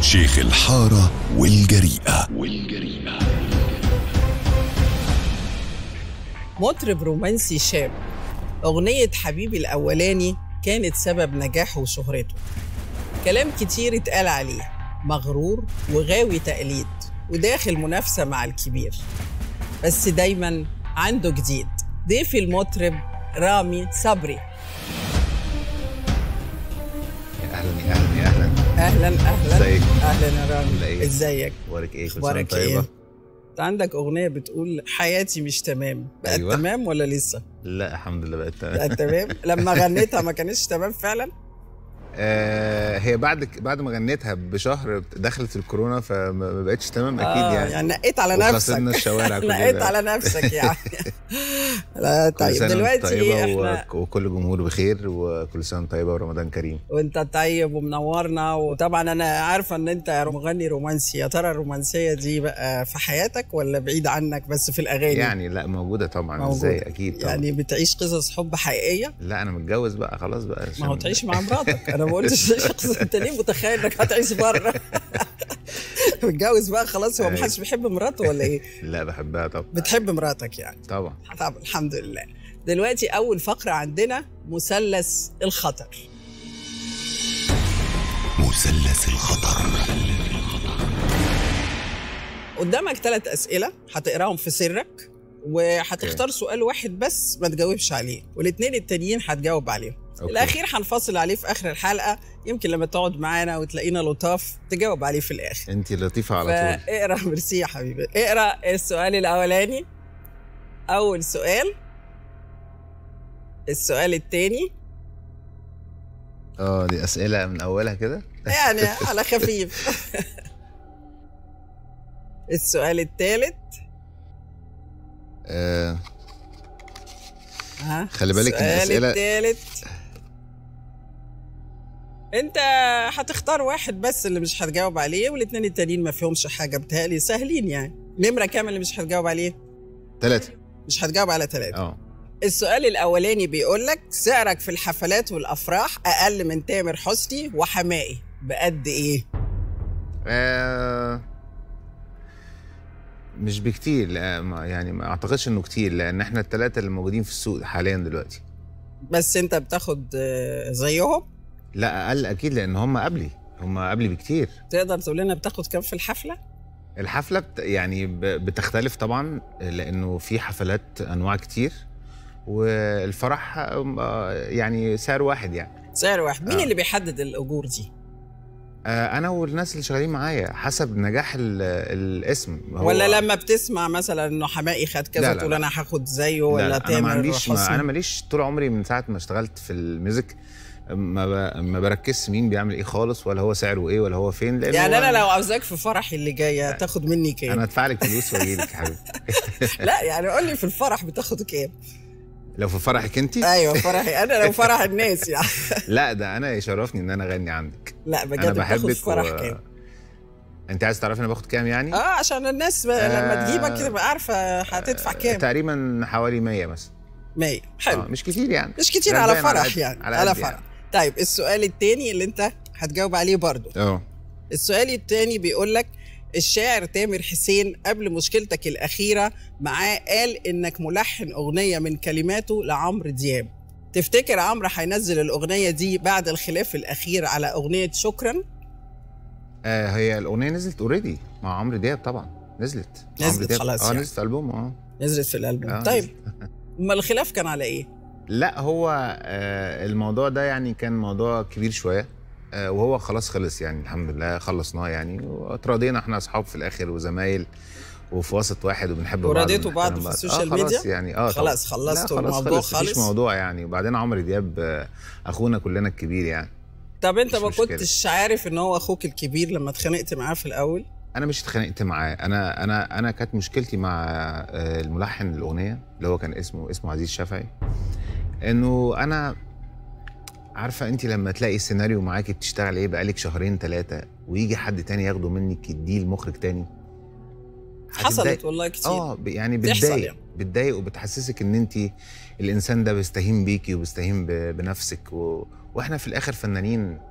شيخ الحارة والجريئة والجريمة مطرب رومانسي شاب أغنية حبيبي الأولاني كانت سبب نجاحه وشهرته كلام كتير اتقال عليه مغرور وغاوي تقليد وداخل منافسة مع الكبير بس دايما عنده جديد ضيف المطرب رامي صبري يا اهلا يا اهلا يا اهلا اهلا اهلا ازيك؟ اهلا يا عاملة رامي إيه؟ ازيك اخبارك ايه كل سنه اخبارك وأنت ايه طيبه انت عندك اغنيه بتقول حياتي مش تمام بقت أيوة. تمام ولا لسه لا الحمد لله بقت تمام بقت تمام لما غنيتها ما كانتش تمام فعلا آه هي بعد بعد ما غنيتها بشهر دخلت الكورونا فما ما بقتش تمام اكيد آه يعني يعني نقيت على وخسرنا نفسك الشوارع كلنا نقيت على نفسك يعني لا كل طيب سنة وأنت دلوقتي طيبة احنا و- وكل جمهور بخير وكل سنه وأنت طيبه ورمضان كريم وانت طيب ومنورنا وطبعا انا عارفه ان انت مغني رومانسي يا ترى الرومانسيه دي بقى في حياتك ولا بعيد عنك بس في الاغاني يعني لا موجوده طبعا موجودة. ازاي اكيد طبعا يعني بتعيش قصص حب حقيقيه لا انا متجوز بقى خلاص بقى ما هو عشان- تعيش مع مراتك انا ما قلتش تعيش قصص انت ليه متخيل انك هتعيش بره متجوز بقى خلاص هو ما أيوة. حدش بيحب مراته ولا ايه لا بحبها طبعا بتحب مراتك يعني طبعا طبعا الحمد لله دلوقتي اول فقره عندنا مثلث الخطر مثلث الخطر قدامك ثلاث اسئله هتقراهم في سرك وهتختار سؤال واحد بس ما تجاوبش عليه والاثنين التانيين هتجاوب عليهم أوكي. الاخير هنفصل عليه في اخر الحلقه يمكن لما تقعد معانا وتلاقينا لطاف تجاوب عليه في الاخر انت لطيفه على طول فاقرا ميرسي يا حبيبي اقرا السؤال الاولاني اول سؤال السؤال الثاني اه دي اسئله من اولها كده يعني على خفيف السؤال الثالث آه ها خلي بالك إن السؤال الأسئلة- الثالث انت هتختار واحد بس اللي مش هتجاوب عليه والاثنين التانيين ما فيهمش حاجه بتهيألي سهلين يعني نمره كام اللي مش هتجاوب عليه ثلاثه مش هتجاوب على ثلاثه اه السؤال الاولاني بيقول لك سعرك في الحفلات والافراح اقل من تامر حسني وحمائي بقد ايه آه، مش بكتير لا ما يعني ما اعتقدش انه كتير لان احنا الثلاثه اللي موجودين في السوق حاليا دلوقتي بس انت بتاخد آه، زيهم لا اقل اكيد لان هم قبلي هم قبلي بكتير تقدر تقول لنا بتاخد كام في الحفله الحفله بت يعني ب- بتختلف طبعا لانه في حفلات انواع كتير والفرح آه، يعني سعر واحد يعني سعر واحد مين آه. اللي بيحدد الاجور دي آه، انا والناس اللي شغالين معايا حسب نجاح ال- الاسم هو- ولا لما بتسمع مثلا انه حمائي خد كذا لا، لا، تقول لا. انا هاخد زيه لا ولا لا انا تامر ما عنديش ما حسني؟ انا ماليش طول عمري من ساعه ما اشتغلت في الميوزك ما ب... ما بركزش مين بيعمل ايه خالص ولا هو سعره ايه ولا هو فين لان يعني هو انا لو عاوزاك في فرحي اللي جاي تاخد مني كام انا ادفع لك فلوس واجي لك يا حبيبي لا يعني قول لي في الفرح بتاخد كام لو في فرحك انت ايوه فرحي انا لو فرح الناس يعني لا ده انا يشرفني ان انا اغني عندك لا بجد انا بتاخد بحبك في فرح و... كام انت عايز تعرفي انا باخد كام يعني اه عشان الناس ب... لما تجيبك تبقى عارفه هتدفع كام تقريبا حوالي 100 مثلا 100 حلو آه مش كتير يعني مش كتير على رزقنا على فرح قد- يعني على على قد فرح يعني. طيب السؤال التاني اللي انت هتجاوب عليه برضو اه السؤال التاني بيقول لك الشاعر تامر حسين قبل مشكلتك الأخيرة معاه قال إنك ملحن أغنية من كلماته لعمرو دياب تفتكر عمرو هينزل الأغنية دي بعد الخلاف الأخير على أغنية شكرا؟ آه، هي الاغنيه نزلت اوريدي مع عمرو دياب طبعا نزلت مع نزلت عمرو دياب. خلاص اه يعني. نزلت البوم اه نزلت في الألبوم آه، طيب نزلت. أما الخلاف كان على إيه؟ لا هو آه، الموضوع ده يعني كان موضوع كبير شويه آه، وهو خلاص خلص يعني الحمد لله خلصناه يعني وتراضينا احنا اصحاب في الاخر وزمايل وفي وسط واحد وبنحب بعض ورضيتوا بعض وبنحترم في بعض. السوشيال آه خلاص ميديا؟ يعني اه طبعاً. خلاص خلصتوا لا، خلاص الموضوع خلص مفيش خالص؟ موضوع يعني وبعدين عمرو دياب آه، اخونا كلنا الكبير يعني طب أنت مش ما مشكلة. كنتش عارف إن هو أخوك الكبير لما اتخانقت معاه في الأول؟ انا مش اتخانقت معاه انا انا انا كانت مشكلتي مع آه، الملحن الاغنيه اللي هو كان اسمه اسمه عزيز شافعي انه انا عارفه انت لما تلاقي السيناريو معاكي بتشتغل ايه بقالك شهرين ثلاثه ويجي حد تاني ياخده منك يديه لمخرج تاني حصلت هتتضايق. والله كتير اه ب- يعني بتحصل بتضايق يعني. بتضايق وبتحسسك ان انت الانسان ده بيستهين بيكي وبيستهين ب- بنفسك و... واحنا في الاخر فنانين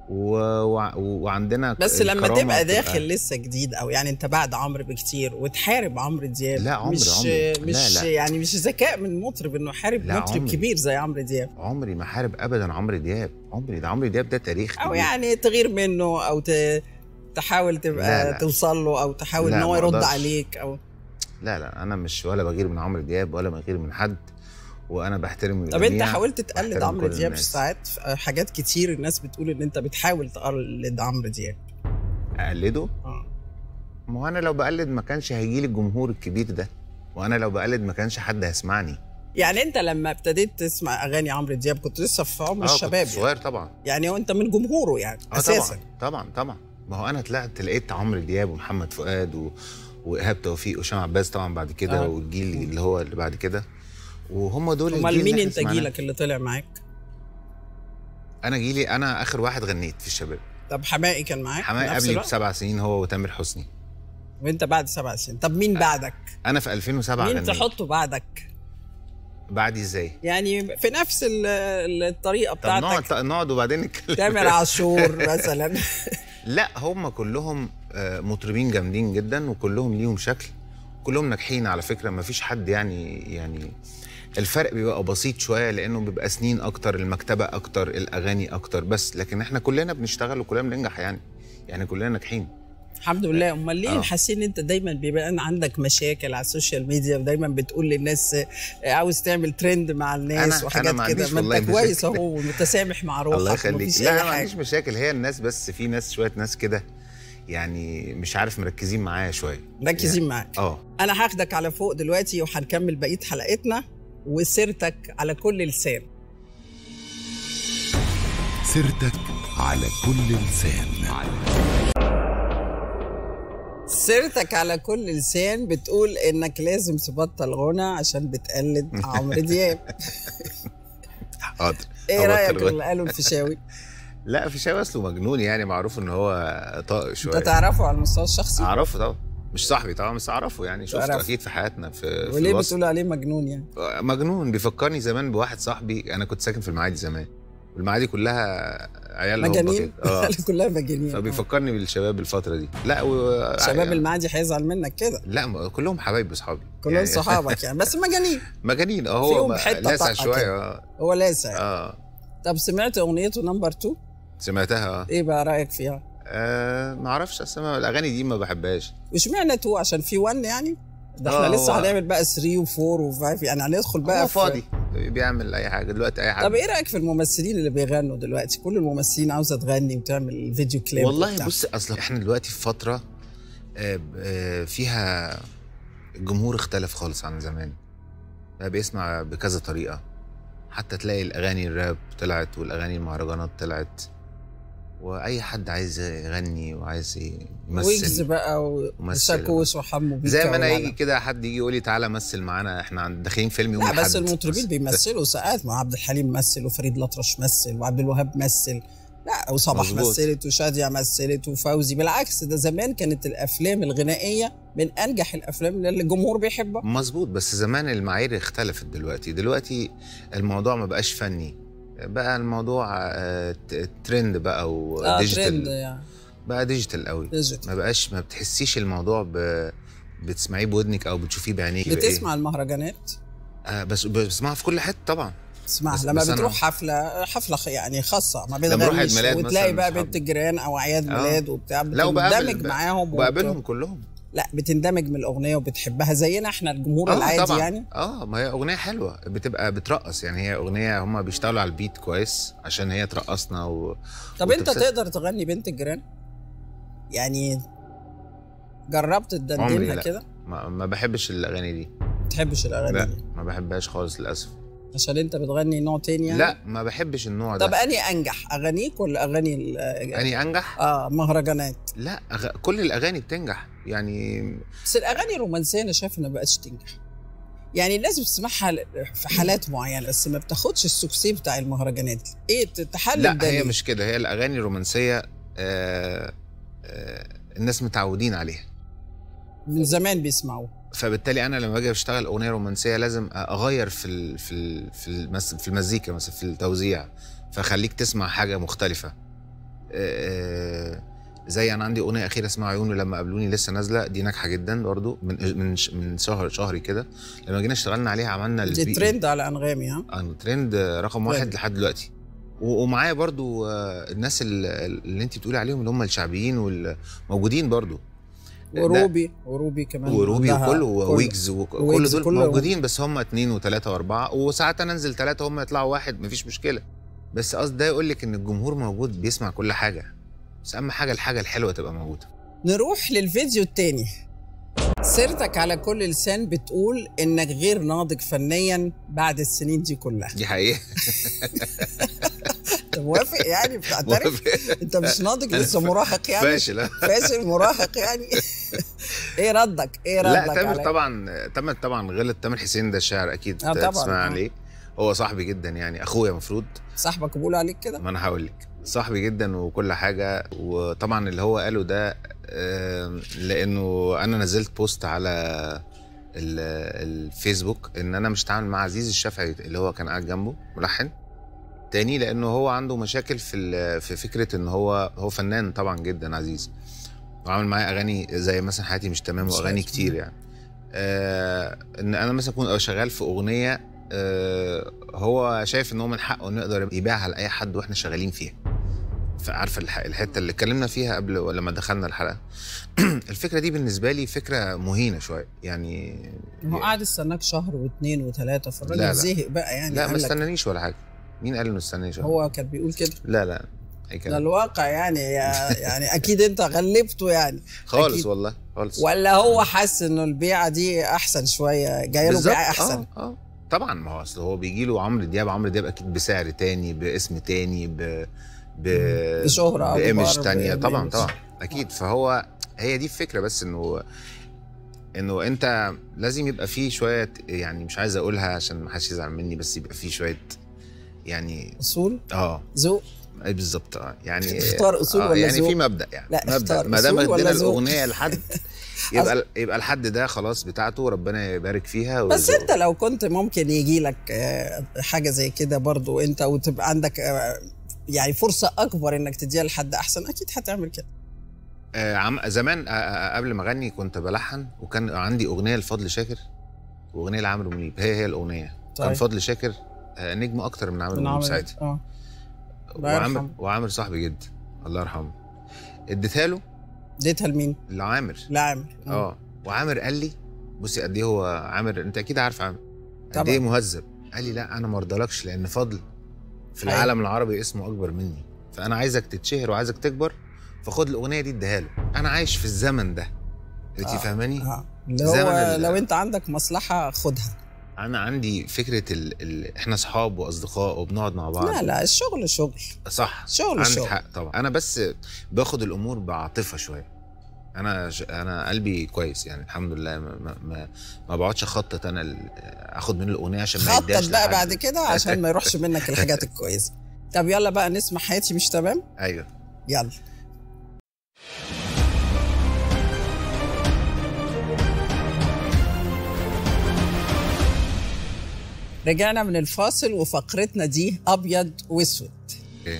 و... وع- وعندنا بس لما الكرامة تبقى بتبقى- داخل لسه جديد او يعني انت بعد عمرو بكتير وتحارب عمرو دياب لا، عمرو- مش عمرو. مش لا، لا. يعني مش ذكاء من مطرب انه يحارب لا، مطرب عمرو. كبير زي عمرو دياب عمري ما حارب ابدا عمرو دياب عمري ده عمرو دياب ده تاريخ او كبير. يعني تغير منه او ت... تحاول تبقى لا، لا. توصل له او تحاول لا، ان هو ما يرد أقدرش. عليك او لا لا انا مش ولا بغير من عمرو دياب ولا بغير من حد وانا بحترم طب انت الجميع حاولت تقلد واحترم عمرو كل دياب الناس. ساعات في حاجات كتير الناس بتقول ان انت بتحاول تقلد عمرو دياب اقلده اه ما هو انا لو بقلد ما كانش هيجي لي الجمهور الكبير ده وانا لو بقلد ما كانش حد هيسمعني يعني انت لما ابتديت تسمع اغاني عمرو دياب كنت لسه في عمر اه كنت الشباب يعني. صغير طبعا يعني وانت من جمهوره يعني اه اساسا طبعا طبعا طبعا ما هو انا طلعت لقيت عمرو دياب ومحمد فؤاد و... وايهاب توفيق وهشام عباس طبعا بعد كده آه. والجيل اللي هو اللي بعد كده وهم دول امال الجيل مين اللي انت احنا سمعناه. جيلك اللي طلع معاك انا جيلي انا اخر واحد غنيت في الشباب طب حماقي كان معاك حماقي في نفس قبلي الوقت؟ بسبع سنين هو وتامر حسني وانت بعد سبع سنين طب مين بعدك انا في 2007 مين غنيت تحطه بعدك بعدي ازاي يعني في نفس ال- ال- الطريقه طب نقعد بتاعتك نقعد وبعدين نتكلم تامر عاشور مثلا لا هم كلهم آه، مطربين جامدين جدا وكلهم ليهم شكل كلهم ناجحين على فكره ما فيش حد يعني يعني الفرق بيبقى بسيط شويه لانه بيبقى سنين اكتر المكتبه اكتر الاغاني اكتر بس لكن احنا كلنا بنشتغل وكلنا بننجح يعني يعني كلنا ناجحين الحمد لله امال ليه آه. حاسين ان انت دايما بيبقى عندك مشاكل على السوشيال ميديا ودايما بتقول للناس آه، عاوز تعمل ترند مع الناس أنا- أنا وحاجات ما كده عنديش ما والله انت كويس مشاكل. اهو متسامح مع روحك الله يخليك ومفيش لا اي أنا ما عنديش حاجه مشاكل هي الناس بس في ناس شويه ناس كده يعني مش عارف مركزين معايا شويه مركزين معاك اه انا هاخدك على فوق دلوقتي وهنكمل بقيه حلقتنا وسيرتك على كل لسان سيرتك على كل لسان سيرتك على كل لسان بتقول انك لازم تبطل غنى عشان بتقلد عمرو دياب حاضر ايه أبطل رايك غنى. اللي قاله الفيشاوي لا في شاي اصله مجنون يعني معروف ان هو طاق شويه انت تعرفه على المستوى الشخصي اعرفه طبعا مش صاحبي طبعا بس اعرفه يعني شفته تعرفه. اكيد في حياتنا في, في وليه الوسط. بتقول عليه مجنون يعني مجنون بيفكرني زمان بواحد صاحبي انا كنت ساكن في المعادي زمان والمعادي كلها عيال هوبا مجانين كده. اه كلها مجانين فبيفكرني بالشباب الفتره دي لا و... شباب المعادي هيزعل منك كده لا م- كلهم حبايبي اصحابي كلهم يعني صحابك يعني بس مجانين مجانين اه فيهم هو ما- حتة لاسع طاقة شويه كده. اه هو لاسع اه طب سمعت اغنيته نمبر 2 سمعتها اه ايه بقى رايك فيها آه، ما اعرفش اصلا الاغاني دي ما بحبهاش واشمعنى 2 عشان في 1 يعني ده آه، احنا لسه هو- هنعمل بقى 3 و4 و5 يعني هندخل بقى هو في- فاضي بيعمل اي حاجه دلوقتي اي حاجه طب ايه رايك في الممثلين اللي بيغنوا دلوقتي كل الممثلين عاوزه تغني وتعمل فيديو كليب والله وبتاع. بص اصل احنا دلوقتي في فتره آه، آه، فيها الجمهور اختلف خالص عن زمان بقى بيسمع بكذا طريقه حتى تلاقي الاغاني الراب طلعت والاغاني المهرجانات طلعت واي حد عايز يغني وعايز ويجز يمثل بقى ممثل. وشاكوش وحمو بيكا زي ما انا ولا- يجي كده حد يجي يقول لي تعالى مثل معانا احنا عند- داخلين فيلم يوم لا بس الأحد. المطربين بيمثلوا ساعات ما عبد الحليم مثل وفريد الأطرش مثل وعبد الوهاب مثل لا وصباح مظبوط. مثلت وشادية مثلت وفوزي بالعكس ده زمان كانت الافلام الغنائيه من انجح الافلام اللي الجمهور بيحبها مظبوط بس زمان المعايير اختلفت دلوقتي دلوقتي الموضوع ما بقاش فني بقى الموضوع آه، ت- ترند بقى اه ترند وديجيتال يعني بقى ديجيتال قوي ديجيتال ما بقاش ما بتحسيش الموضوع ب... بتسمعيه بودنك او بتشوفيه بعينيك بإيه. بتسمع المهرجانات آه بس بسمعها في كل حته طبعا تسمع بس- لما بس أنا- بتروح حفله حفله خ- يعني خاصه ما لما أروح عيد بتغنيش ميلاد وتلاقي مثلاً بقى أصحابي. بنت الجيران او اعياد آه. ميلاد وبتاع لا وبقابل بتندمج معاهم وبقابلهم وبت- كلهم لا بتندمج من الاغنيه وبتحبها زينا احنا الجمهور آه، العادي طبعا. يعني اه ما هي اغنيه حلوه بتبقى بترقص يعني هي اغنيه هم بيشتغلوا على البيت كويس عشان هي ترقصنا و... طب انت وتبسط. تقدر تغني بنت الجيران يعني جربت عمري تدندنها لا. كده ما, ما بحبش الاغاني دي ما بتحبش الاغاني لا دي ما بحبهاش خالص للاسف عشان انت بتغني نوع تاني يعني لا ما بحبش النوع ده طب اني انجح اغانيك ولا اغاني ال- اني انجح اه مهرجانات لا أغ... كل الاغاني بتنجح يعني بس الاغاني الرومانسيه انا شايف انها ما بقتش تنجح يعني الناس بتسمعها ل- في حالات معينه بس ما بتاخدش السكسي بتاع المهرجانات ايه تحلل لا ده هي ليه؟ مش كده هي الاغاني الرومانسيه آه آه الناس متعودين عليها من زمان بيسمعوه فبالتالي انا لما باجي اشتغل اغنيه رومانسيه لازم اغير في ال... في ال... في المس... في المزيكا مثلا في التوزيع فخليك تسمع حاجه مختلفه آه، زي انا عندي اغنيه اخيره اسمها عيوني لما قابلوني لسه نازله دي ناجحه جدا برضو من من من شهر شهري كده لما جينا اشتغلنا عليها عملنا دي الفي- ترند على انغامي ها آه، ترند رقم واحد لحد دلوقتي و- ومعايا برضو آه، الناس ال- اللي انت بتقولي عليهم اللي هم الشعبيين والموجودين برضو ده- وروبي وروبي كمان وروبي عندها وكله كل- وويجز وكل ويجز دول كله. موجودين بس هم اتنين وتلاته واربعه وساعات انا انزل تلاته هم يطلعوا واحد مفيش مشكله بس قصدي ده يقول لك ان الجمهور موجود بيسمع كل حاجه بس اهم حاجه الحاجه الحلوه تبقى موجوده نروح للفيديو التاني سيرتك على كل لسان بتقول انك غير ناضج فنيا بعد السنين دي كلها دي حقيقه انت موافق يعني بتعترف انت مش ناضج لسه مراهق يعني فاشل ها؟ فاشل مراهق يعني ايه ردك ايه ردك لا تامر على- طبعا تامر طبعا غلط تامر حسين ده الشاعر اكيد آه طبعاً، تسمع آه. عليه هو صاحبي جدا يعني اخويا مفروض صاحبك بيقول عليك كده ما انا هقول لك صاحبي جدا وكل حاجه وطبعا اللي هو قاله ده آم، لانه انا نزلت بوست على ال- الفيسبوك ان انا مش هتعامل مع عزيز الشافعي اللي هو كان قاعد جنبه ملحن تاني لانه هو عنده مشاكل في ال- في فكره ان هو هو فنان طبعا جدا عزيز وعامل معايا اغاني زي مثلا حياتي مش تمام مش واغاني عارف. كتير يعني آه ان انا مثلا اكون شغال في اغنيه آه هو شايف ان هو من حقه انه يقدر يبيعها لاي حد واحنا شغالين فيها فعارفه الح- الحته اللي اتكلمنا فيها قبل لما دخلنا الحلقه الفكره دي بالنسبه لي فكره مهينه شويه يعني هو قاعد استناك شهر واثنين وثلاثه لا، فالراجل لا. زهق بقى يعني لا ما قال لك استنانيش ولا حاجه مين قال انه استنانيش هو كان بيقول كده لا لا أي ده كلام. الواقع يعني يعني اكيد انت غلبته يعني خالص أكيد. والله خالص ولا هو حس انه البيعه دي احسن شويه جايه له بالظبط. بيعه احسن اه, آه. طبعا ما هو اصل هو بيجي له عمرو دياب عمرو دياب اكيد بسعر تاني باسم تاني ب ب بشهرة أكبر، بايمج تانية ب- طبعا بإيمج. طبعا اكيد فهو هي دي الفكره بس انه انه انت لازم يبقى فيه شويه يعني مش عايز اقولها عشان ما حدش يزعل مني بس يبقى فيه شويه يعني اصول اه ذوق أي بالظبط اه يعني تختار أصول آه ولا يعني ذوق؟ في مبدا يعني لا، مبدا اختار ما دام أصول ولا ادينا ذوق؟ الاغنيه لحد يبقى يبقى الحد ده خلاص بتاعته ربنا يبارك فيها بس ويرزقه. انت لو كنت ممكن يجي لك آه، حاجه زي كده برضو انت وتبقى عندك آه، يعني فرصه اكبر انك تديها لحد احسن اكيد هتعمل كده آه عم زمان آه آه قبل ما اغني كنت بلحن وكان عندي اغنيه لفضل شاكر واغنيه لعمرو منيب هي هي الاغنيه طيب. كان فضل شاكر آه نجم اكتر من عمرو من منيب عمل ساعتها اه الله وعامر يرحمه. وعامر صاحبي جدا الله يرحمه اديتها له اديتها لمين؟ لعامر لعامر اه وعامر قال لي بصي قد ايه هو عامر انت اكيد عارف عامر قد طبعا. ايه مهذب قال لي لا انا ما ارضلكش لان فضل في أيوة. العالم العربي اسمه اكبر مني فانا عايزك تتشهر وعايزك تكبر فخد الاغنيه دي اديها له انا عايش في الزمن ده انت آه. فاهماني اه اللي زمن هو ال- لو انت عندك مصلحه خدها انا عندي فكره ال... ال... احنا اصحاب واصدقاء وبنقعد مع بعض لا لا الشغل شغل صح شغل عندك شغل. حق طبعا انا بس باخد الامور بعاطفه شويه انا ش... انا قلبي كويس يعني الحمد لله ما ما, ما, ما بقعدش اخطط انا ال... اخد منه الاغنيه عشان ما يديهاش خطط بقى لحد. بعد كده عشان ما يروحش منك الحاجات الكويسه طب يلا بقى نسمع حياتي مش تمام ايوه يلا رجعنا من الفاصل وفقرتنا دي ابيض واسود اوكي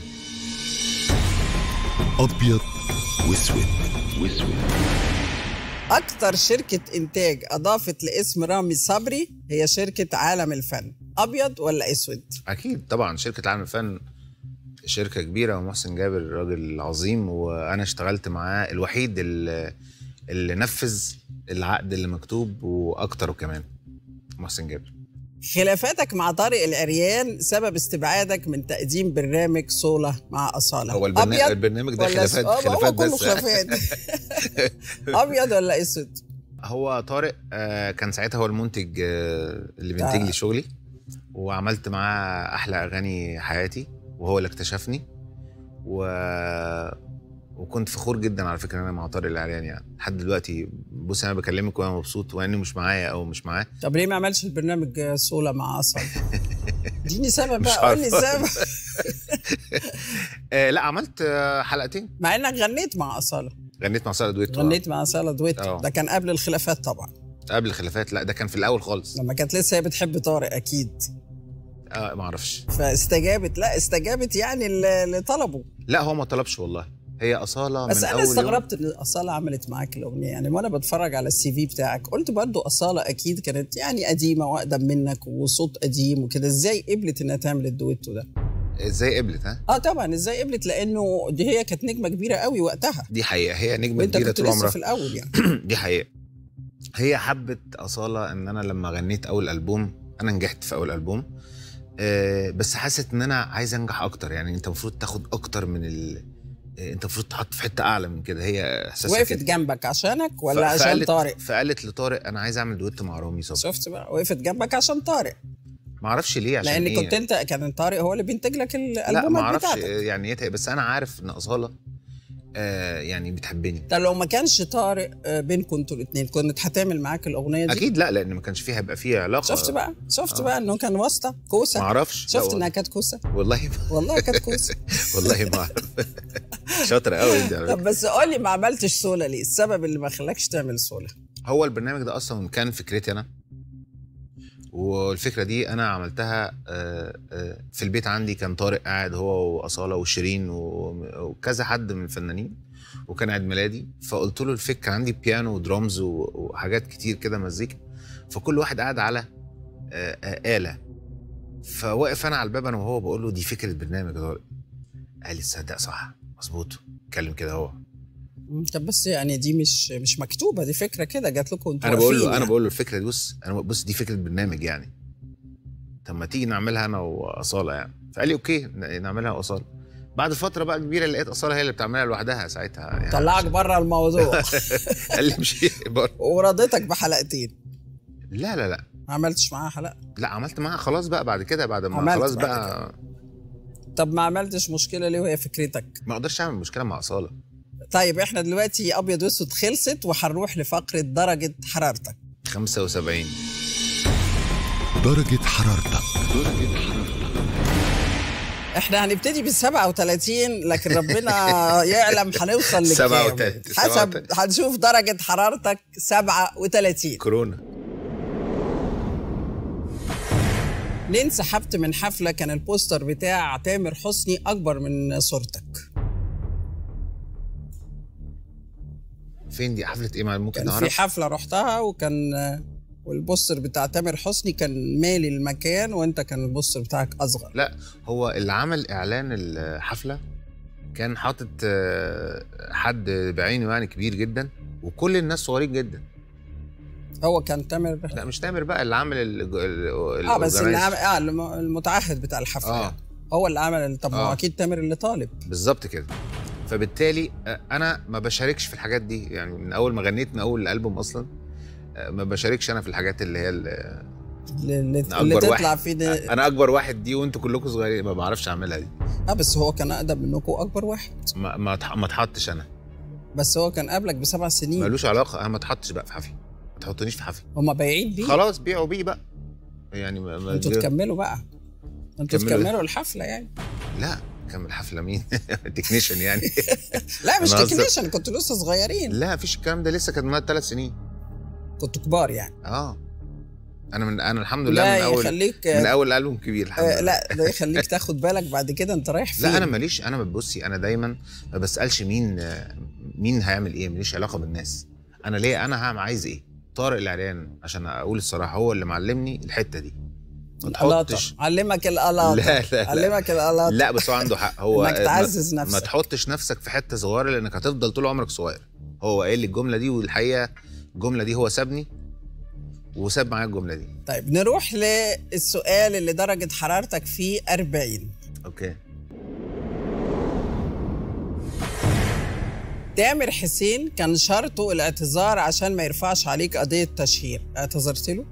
أبيض وأسود وأسود اكتر شركه انتاج اضافت لاسم رامي صبري هي شركه عالم الفن ابيض ولا اسود اكيد طبعا شركه عالم الفن شركه كبيره ومحسن جابر راجل عظيم وانا اشتغلت معاه الوحيد اللي, اللي نفذ العقد اللي مكتوب واكتر كمان محسن جابر خلافاتك مع طارق العريان سبب استبعادك من تقديم برنامج صولة مع أصالة هو البرنامج, أبيض البرنامج ده ولا خلافات أسود؟ آه، ما هو خلافات كله بس خلافات أبيض ولا أسود هو طارق آه، كان ساعتها هو المنتج آه، اللي بينتج آه. لي شغلي وعملت معاه احلى اغاني حياتي وهو اللي اكتشفني و... وكنت فخور جدا على فكره ان انا مع طارق العريان يعني لحد دلوقتي بص انا بكلمك وانا مبسوط وانه مش معايا او مش معاه طب ليه ما عملش البرنامج صولة مع أصالة اديني سبب مش بقى قول لي عارف. سبب آه لا عملت آه، حلقتين مع إنك غنيت مع أصالة غنيت مع ساره دويتو غنيت مع أصالة دويتو آه. ده كان قبل الخلافات طبعا قبل الخلافات لا ده كان في الاول خالص لما كانت لسه هي بتحب طارق أكيد آه ما اعرفش فاستجابت لا استجابت يعني ل- لطلبه لا هو ما طلبش والله هي اصاله بس من انا اول يوم استغربت ان اصاله عملت معاك الاغنيه يعني وانا بتفرج على السي في بتاعك قلت برضو اصاله اكيد كانت يعني قديمه واقدم منك وصوت قديم وكده ازاي قبلت انها تعمل الدويتو ده ازاي قبلت ها اه طبعا ازاي قبلت لانه دي هي كانت نجمه كبيره قوي وقتها دي حقيقه هي نجمه وانت كبيره كنت طول لسه عمرها في الاول يعني دي حقيقة هي حبت أصالة إن أنا لما غنيت أول ألبوم أنا نجحت في أول ألبوم آه، بس حست إن أنا عايز أنجح أكتر يعني أنت المفروض تاخد أكتر من ال آه، أنت المفروض تحط في حتة أعلى من كده هي إحساسها وقفت كده جنبك عشانك ولا ف- عشان فقالت- طارق فقالت لطارق أنا عايز أعمل دويتو مع رامي صبري شفت بقى وقفت جنبك عشان طارق معرفش ليه عشان لان إيه كنت انت كان طارق هو اللي بينتج لك لا الالبومات معرفش بتاعتك يعني إيه بس أنا عارف إن أصالة آه، يعني بتحبني طب لو ما كانش طارق آه، بينكم انتوا الاثنين كنت هتعمل معاك الاغنيه دي أكيد لا لأن ما كانش فيها هيبقى فيها علاقة شفت بقى شفت آه. بقى انه كان واسطه كوسه معرفش لا شفت والله. انها كانت كوسه والله ما- والله كانت كوسه والله ما أعرف شاطرة قوي أنت على فكرة. طب بس قول لي ما عملتش سولا ليه السبب اللي ما خلاكش تعمل سولا هو البرنامج ده اصلا كان فكرتي انا والفكره دي انا عملتها آه، آه، في البيت عندي كان طارق قاعد هو واصاله وشيرين و- وكذا حد من الفنانين وكان عيد ميلادي فقلت له الفكره عندي بيانو ودرامز و- وحاجات كتير كده مزيكا فكل واحد قاعد على آه، آه، آلة فواقف انا على الباب انا وهو بقول له دي فكره برنامج يا طارق قال لي تصدق صح مظبوط اتكلم كده هو مم، طب بس يعني دي مش مش مكتوبه دي فكره كده جات لكم انتوا انا بقول له واقفين انا يعني. بقول له الفكره دي بص انا بص دي فكره برنامج يعني طب ما تيجي نعملها انا واصاله يعني فقال لي اوكي ن- نعملها واصاله بعد فتره بقى كبيره لقيت اصاله هي اللي بتعملها لوحدها ساعتها يعني طلعك بره الموضوع قال لي مش بره ورضيتك بحلقتين لا لا لا ما عملتش معاها حلقه لا عملت معاها خلاص بقى بعد كده بعد ما عملت خلاص بعد بقى طب ما عملتش مشكله ليه وهي فكرتك ما اقدرش اعمل مشكله مع اصاله طيب احنا دلوقتي ابيض واسود خلصت وهنروح لفقره درجه حرارتك 75 درجة حرارتك احنا هنبتدي بال 37 لكن ربنا يعلم هنوصل لكام 37. حسب هنشوف درجه حرارتك 37 كورونا ليه انسحبت من حفله كان البوستر بتاع تامر حسني اكبر من صورتك فين دي حفله ايه ما ممكن كان في نعرف حفله رحتها وكان والبوستر بتاع تامر حسني كان مالي المكان وانت كان البوستر بتاعك اصغر لا هو اللي عمل اعلان الحفله كان حاطط آه، حد بعينه يعني كبير جدا وكل الناس صغيرين جدا هو كان تامر لا مش تامر بقى اللي عامل ال ال اه بس اللي الorganizer. عمل اه الم- المتعهد بتاع الحفله اه يعني. هو اللي عمل طب ما هو آه. اكيد تامر اللي طالب بالظبط كده فبالتالي آه، انا ما بشاركش في الحاجات دي يعني من اول ما غنيت من اول الالبوم اصلا آه، ما بشاركش انا في الحاجات اللي هي ال- اللي, اللي أنا اللي أكبر تطلع واحد. فيه ده انا اكبر واحد دي وانتوا كلكم صغيرين ما بعرفش اعملها دي اه بس هو كان اقدم منكم اكبر واحد ما ما اتح- ما اتحطش انا بس هو كان قبلك بسبع سنين ملوش علاقه انا ما اتحطش بقى في حفله ما تحطنيش في حفله هما بايعين بيه خلاص بيعوا بيه بقى يعني ما ما انتوا تكملوا بقى انتوا كملوا إيه؟ تكملوا الحفله يعني لا كمل حفله مين تكنيشن يعني لا مش أنا قصدي- تكنيشن كنتوا لسه صغيرين لا مفيش الكلام ده لسه كان من ثلاث سنين كنتوا كبار يعني اه انا من انا الحمد لله لا من اول يخليك من اول البوم كبير الحمد آه لله لا ده يخليك تاخد بالك بعد كده انت رايح فين لا انا ماليش انا بصي انا دايما ما بسالش مين آه، مين هيعمل ايه ماليش علاقه بالناس انا ليه انا هعمل عايز ايه طارق العريان عشان اقول الصراحه هو اللي معلمني الحته دي ما القلاطة تحطش علمك القلاطة لا لا لا علمك القلاطة لا بس هو عنده حق هو انك ما- تعزز ما نفسك تحطش نفسك في حته صغيره لانك هتفضل طول عمرك صغير هو قايل لي الجمله دي والحقيقه الجمله دي هو سابني وساب معايا الجمله دي طيب نروح للسؤال اللي درجة حرارتك فيه 40 اوكي تامر حسين كان شرطه الاعتذار عشان ما يرفعش عليك قضية تشهير اعتذرت له؟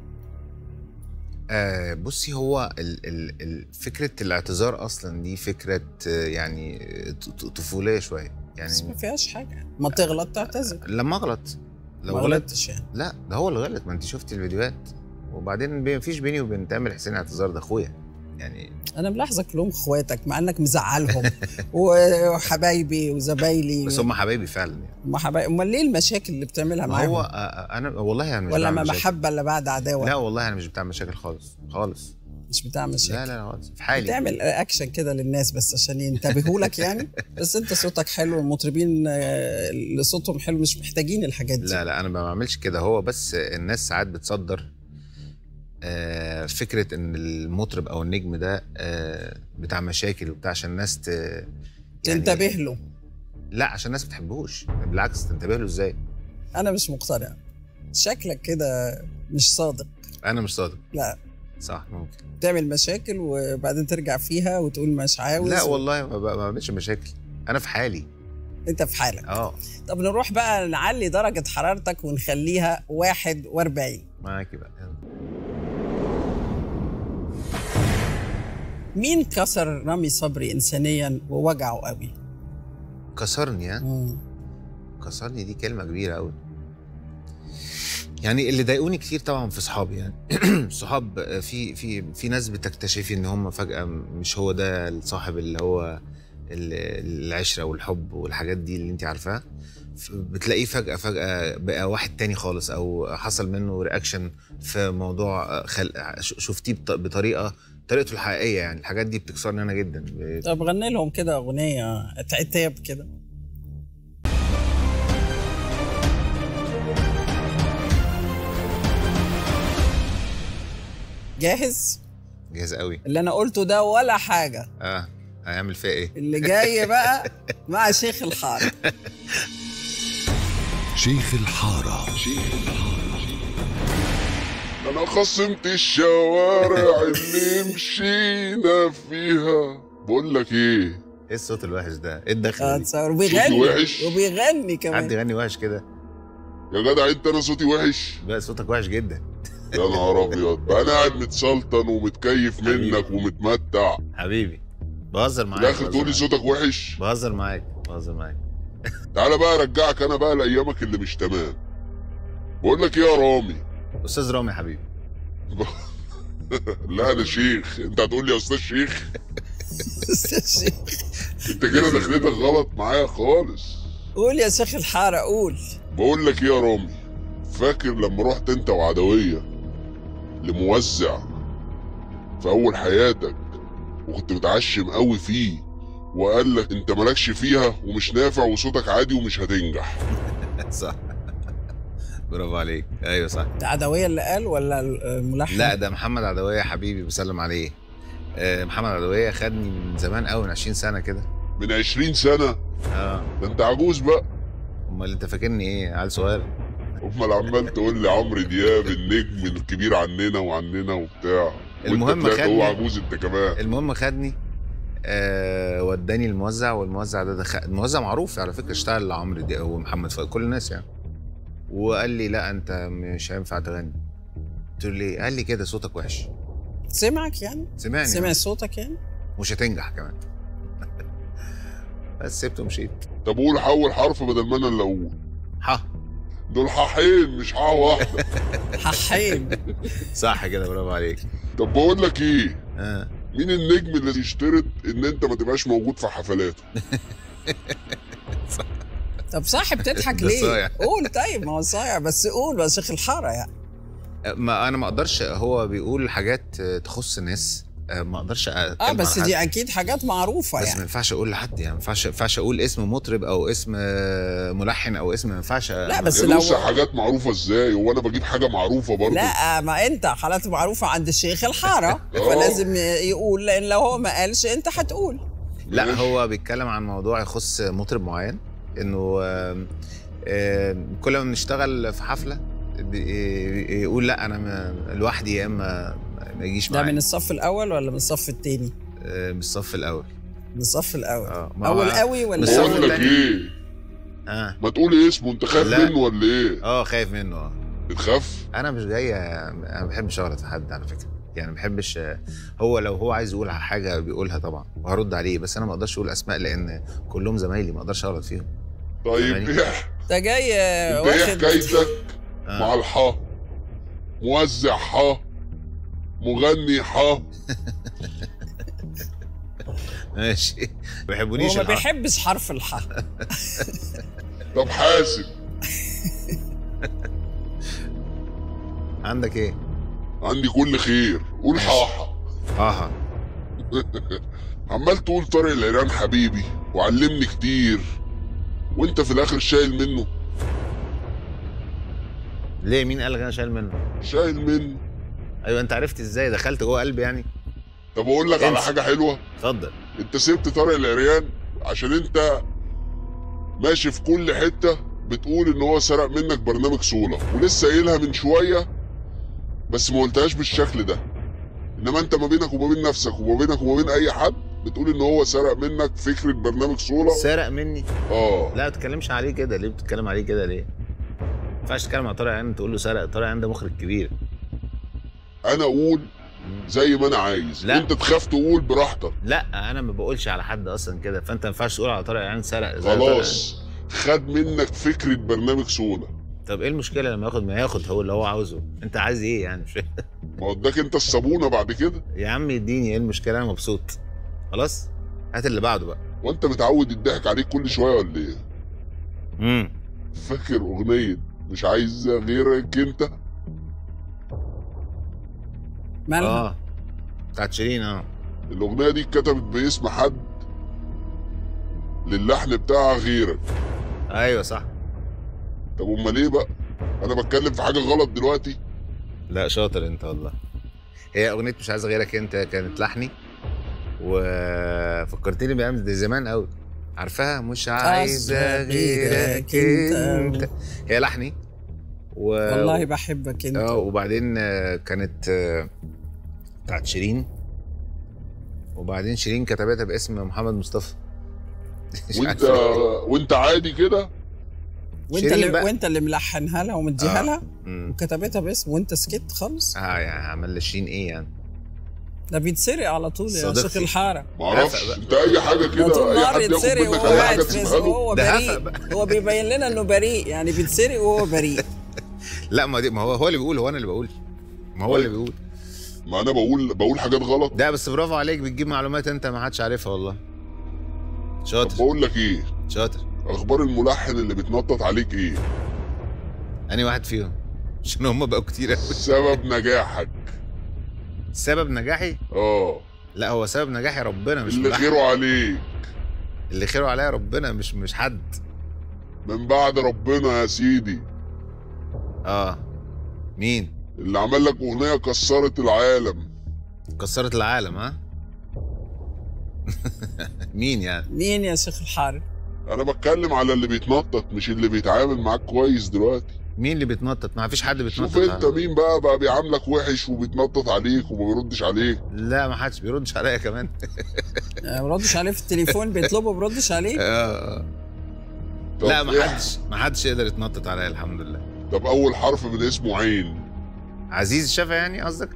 آه بصي هو ال ال ال فكره الاعتذار اصلا دي فكره آه، يعني ط- ط- طفوليه شويه بس ما يعني فيهاش حاجة ما تغلط تعتذر لما اغلط لو ما غلط غلطتش يعني لا ده هو اللي غلط ما انت شفتي الفيديوهات وبعدين ما فيش بيني وبين تامر حسين اعتذار ده اخويا يعني انا ملاحظه كلهم اخواتك مع انك مزعلهم وحبايبي وزبايلي بس هم حبايبي فعلا يعني هم حبايبي امال ليه المشاكل اللي بتعملها ما معاهم هو آه، آه، انا والله انا مش ولا بعمل ما مشاكل. محبه اللي بعد عداوه لا والله انا مش بتاع مشاكل خالص خالص مش بتاع مشاكل لا لا خالص في حالي بتعمل اكشن كده للناس بس عشان ينتبهوا لك يعني بس انت صوتك حلو المطربين آه، اللي صوتهم حلو مش محتاجين الحاجات دي لا لا انا ما بعملش كده هو بس الناس ساعات بتصدر آه، فكره ان المطرب او النجم ده آه، بتاع مشاكل وبتاع عشان الناس ت... يعني- تنتبه له لا عشان الناس ما بتحبوش بالعكس تنتبه له ازاي انا مش مقتنع شكلك كده مش صادق انا مش صادق لا صح ممكن تعمل مشاكل وبعدين ترجع فيها وتقول مش عاوز لا والله ما ب- ما بعملش مشاكل انا في حالي انت في حالك اه طب نروح بقى نعلي درجة حرارتك ونخليها 41 معاكي بقى يلا. مين كسر رامي صبري انسانيا ووجعه قوي؟ كسرني ها مم. كسرني دي كلمه كبيره قوي يعني اللي ضايقوني كتير طبعا في صحابي يعني صحاب في في في ناس بتكتشفي ان هم فجاه مش هو ده الصاحب اللي هو ال- العشره والحب والحاجات دي اللي انت عارفاها ف- بتلاقيه فجاه فجاه بقى واحد تاني خالص او حصل منه رياكشن في موضوع خل... ش- شفتيه بط- بطريقه طريقته الحقيقيه يعني الحاجات دي بتكسرني انا جدا ب- طب غني لهم كده اغنية عتاب كده جاهز؟ جاهز قوي اللي انا قلته ده ولا حاجة اه هيعمل فيها ايه اللي جاي بقى مع شيخ الحارة شيخ الحارة انا خصمت الشوارع اللي مشينا فيها بقول لك ايه ايه الصوت الوحش ده ايه الدخل آه، دي تصور وبيغني وحش. وبيغني حد كمان يغني وحش كده يا جدع انت انا صوتي وحش بقى صوتك وحش جدا يا نهار ابيض انا قاعد متسلطن ومتكيف حبيبي. منك ومتمتع حبيبي بهزر في معاك الاخر بهزر تقولي معاك. صوتك وحش بهزر معاك بهزر معاك تعالى بقى ارجعك انا بقى لايامك اللي مش تمام بقول لك ايه يا رامي استاذ رامي حبيبي لا انا شيخ انت هتقول لي يا استاذ شيخ شيخ. انت كده دخلتك غلط معايا خالص قول يا شيخ الحارة قول بقول لك ايه يا رامي فاكر لما رحت انت وعدوية لموزع في اول حياتك وكنت متعشم قوي فيه وقال لك انت مالكش فيها ومش نافع وصوتك عادي ومش هتنجح صح برافو عليك ايوه صح ده عدوية اللي قال ولا الملحن؟ لا ده محمد عدويه حبيبي بسلم عليه آه، محمد عدويه خدني من زمان قوي من 20 سنه كده من عشرين سنة اه ده انت عجوز بقى امال انت فاكرني ايه عيل صغير امال عمال تقول لي عمرو دياب النجم الكبير عننا وعننا وبتاع المهم وانت طلعت هو خدني- عجوز انت كمان المهم خدني آه وداني الموزع والموزع ده دخل الموزع معروف على فكره اشتغل لعمرو دي ومحمد فؤاد كل الناس يعني وقال لي لا انت مش هينفع تغني قلت له ليه؟ قال لي كده صوتك وحش سمعك يعني؟ سمعني سمع صوتك يعني؟ مش هتنجح كمان بس سبته ومشيت طب قول حول حرف بدل ما انا اللي اقول ح دول حاحين مش حا واحدة ححين صح كده برافو عليك طب بقول لك ايه اه مين النجم اللي يشترط ان انت ما تبقاش موجود في حفلاته طب صاحب بتضحك ده ليه؟ صايع. قول طيب ما هو صايع بس قول يا شيخ الحارة يعني ما انا ما اقدرش هو بيقول حاجات تخص ناس آه، ما اقدرش اتكلم اه بس عن دي حد. اكيد حاجات معروفة بس ما يعني ينفعش اقول لحد يعني ما ينفعش ما ينفعش اقول اسم مطرب او اسم آه، ملحن او اسم ما ينفعش لا بس يا لو لوسع حاجات معروفه ازاي وانا بجيب حاجه معروفه برضه لا ما انت حالات معروفة عند الشيخ الحارة آه. فلازم يقول لان لو هو ما قالش انت هتقول لا ماشي. هو بيتكلم عن موضوع يخص مطرب معين انه آم، آم، كل ما بنشتغل في حفله بي- يقول لا انا م- لوحدي يا اما ما يجيش ده من معايا الصف الاول ولا من الصف التاني؟ آه، من الصف الاول من الصف الاول اه ما هو- اول قوي ولا بس بقول هو أول؟ لك التاني- ايه اه ما تقولي اسمه انت خايف لا. منه ولا ايه اه خايف منه اه بتخاف انا مش جاي انا ما بحبش اغلط في حد على فكره يعني ما بحبش هو لو هو عايز يقول حاجه بيقولها طبعا وهرد عليه بس انا ما اقدرش اقول اسماء لان كلهم زمايلي ما اقدرش اغلط فيهم طيب فاهماني؟ ايه ده جاي انت ايه واخد حكايتك مع آه. الحا موزع حا مغني حا ماشي ما بيحبونيش هو ما الحق. بيحبش حرف الحاء طب حاسب عندك ايه عندي كل خير قول حاحة اها عمال تقول طارق العريان حبيبي وعلمني كتير وانت في الاخر شايل منه ليه مين قال لك انا شايل منه شايل منه ايوه انت عرفت ازاي دخلت جوه قلبي يعني طب اقول لك على انسى. حاجه حلوه اتفضل انت سبت طارق العريان عشان انت ماشي في كل حته بتقول ان هو سرق منك برنامج صوله ولسه قايلها من شويه بس ما قلتهاش بالشكل ده انما انت ما بينك وما بين نفسك وما بينك وما بين اي حد بتقول ان هو سرق منك فكره برنامج صوله سرق مني اه لا ما تتكلمش عليه كده ليه بتتكلم عليه كده ليه ما ينفعش تتكلم على طارق عين تقول له سرق طارق عين ده مخرج كبير انا اقول زي ما انا عايز لا. انت تخاف تقول براحتك لا انا ما بقولش على حد اصلا كده فانت ما ينفعش تقول على طارق عين سرق زي طارق خلاص خد منك فكره برنامج صوله عين. طب ايه المشكله لما ياخد ما ياخد هو اللي هو عاوزه انت عايز ايه يعني مش فاهم. ما هو اداك انت الصابونه بعد كده يا عم اديني ايه المشكله انا مبسوط خلاص هات اللي بعده بقى وانت متعود يضحك عليك كل شويه ولا ايه امم فاكر اغنيه مش عايز غيرك انت مالها اه بتاعت شيرين اه الاغنيه دي اتكتبت باسم حد للحن بتاعها غيرك ايوه صح طب امال ايه بقى انا بتكلم في حاجه غلط دلوقتي لا شاطر انت والله هي اغنيه مش عايز غيرك انت كانت لحني وفكرتني بايام دي زمان قوي عارفاها مش عايز غيرك انت هي لحني و... والله بحبك انت اه وبعدين آه، كانت آه، بتاعت شيرين وبعدين شيرين كتبتها باسم محمد مصطفى مش وانت عارف ليه. وانت عادي كده وانت شيرين اللي بقى. وانت اللي ملحنها لها ومديها آه. لها مم. وكتبتها باسم وانت سكت خالص اه يعني عمل لشيرين ايه يعني ده بيتسرق على طول يا صديقتي. شيخ الحاره ما اعرفش بقى. انت اي حاجه ده كده طول اي النهار حد ياخد يتسرق منك وهو اي قاعد حاجه في تسيبها له وهو ده بريء هفق بقى. هو بيبين لنا انه بريء يعني بيتسرق وهو بريء لا ما دي ما هو هو اللي بيقول هو انا اللي بقول ما هو اللي بيقول ما انا بقول بقول حاجات غلط ده بس برافو عليك بتجيب معلومات انت ما حدش عارفها والله طب شاطر بقول لك ايه شاطر اخبار الملحن اللي بتنطط عليك ايه انهي واحد فيهم عشان هم بقوا كتير قوي سبب نجاحك سبب نجاحي اه لا هو سبب نجاحي ربنا مش اللي ملحن. خيره عليك اللي خيره عليا ربنا مش مش حد من بعد ربنا يا سيدي اه مين اللي عمل لك اغنيه كسرت العالم كسرت العالم ها مين يعني مين يا شيخ الحاره انا بتكلم على اللي بيتنطط مش اللي بيتعامل معاك كويس دلوقتي مين اللي بيتنطط ما فيش حد بيتنطط شوف انت على- مين بقى بقى بيعاملك وحش وبيتنطط عليك وما بيردش عليك لا ما حدش بيردش عليا كمان ما بردش عليه في التليفون بيطلبه بردش عليه آه. طب لا ما إيه؟ حدش ما حدش يقدر يتنطط عليا الحمد لله طب اول حرف من اسمه عين عزيز الشافعي يعني قصدك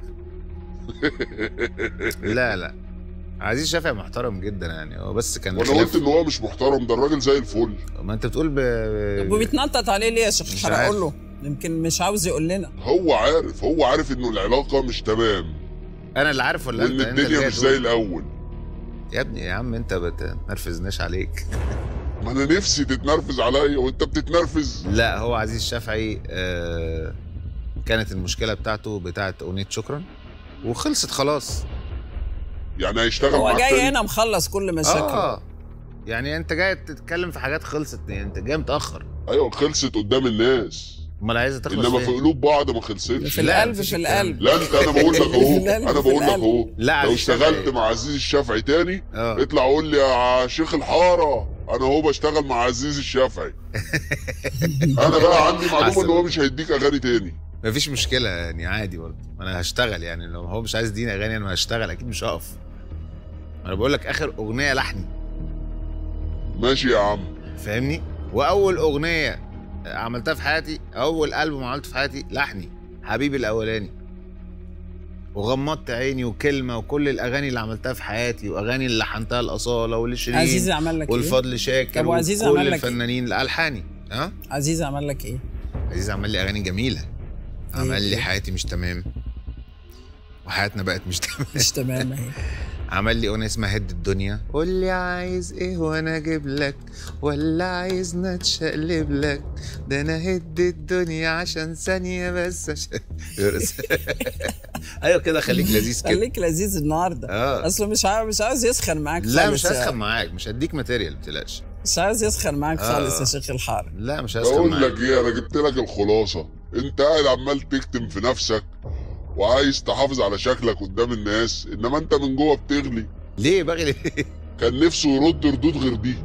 لا لا عزيز الشافعي محترم جدا يعني هو بس كان وانا خلاف- قلت ان هو مش محترم ده الراجل زي الفل ما انت بتقول ب... طب وبيتنطط عليه ليه يا شيخ مش الحاره عارف. قول له يمكن مش عاوز يقول لنا هو عارف هو عارف انه العلاقه مش تمام انا اللي عارف ولا وان انت انت اللي الدنيا جاي مش تقول؟ زي الاول يا ابني يا عم انت بتنرفزناش عليك ما انا نفسي تتنرفز عليا وانت بتتنرفز لا هو عزيز الشافعي آه كانت المشكله بتاعته بتاعت اغنيه شكرا وخلصت خلاص يعني هيشتغل هو معاك جاي تاني؟ هنا مخلص كل مشاكله اه يعني انت جاي تتكلم في حاجات خلصت يعني انت جاي متاخر ايوه خلصت قدام الناس امال عايزه تخلص انما في فين؟ قلوب بعض ما خلصتش في لا، القلب مفيش في الكلام القلب لا انت انا بقول لك اهو لا، انا في بقول لك القلب. اهو لا لو عزيز اشتغلت الشافعي- مع عزيز الشافعي تاني اه اطلع قول لي يا شيخ الحاره انا هو بشتغل مع عزيز الشافعي انا بقى عندي معلومه حسن. ان هو مش هيديك اغاني تاني مفيش مشكله يعني عادي برضه انا هشتغل يعني لو هو مش عايز يديني اغاني انا هشتغل اكيد مش هقف انا بقول لك اخر اغنيه لحني ماشي يا عم فاهمني واول اغنيه عملتها في حياتي اول البوم عملته في حياتي لحني حبيبي الاولاني وغمضت عيني وكلمه وكل الاغاني اللي عملتها في حياتي واغاني اللي لحنتها الاصاله ولشيرين عزيزي عمل لك ايه؟ والفضل شاكر طب وعزيز وكل عمل لك إيه؟ الفنانين الالحاني ها عزيز عمل لك ايه؟ عزيز عمل لي اغاني جميله عمل لي إيه؟ حياتي مش تمام وحياتنا بقت مش تمام مش تمام اهي عمل لي اغنيه اسمها هد الدنيا قول لي عايز ايه وانا اجيب لك ولا عايزنا نتشقلب لك ده انا هد الدنيا عشان ثانيه بس عشان يرقص. ايوه كده خليك لذيذ كده خليك لذيذ النهارده اه اصله مش عاوز مش عاوز يسخن معاك لا خالص مش يا- هسخن معاك مش هديك ماتيريال ما تقلقش مش عاوز يسخن معاك آه. خالص يا شيخ الحاره لا مش هسخن بقول معاك لك ايه انا جبت لك الخلاصه انت قاعد عمال تكتم في نفسك وعايز تحافظ على شكلك قدام الناس انما انت من جوه بتغلي ليه بغلي كان نفسه يرد ردود غير دي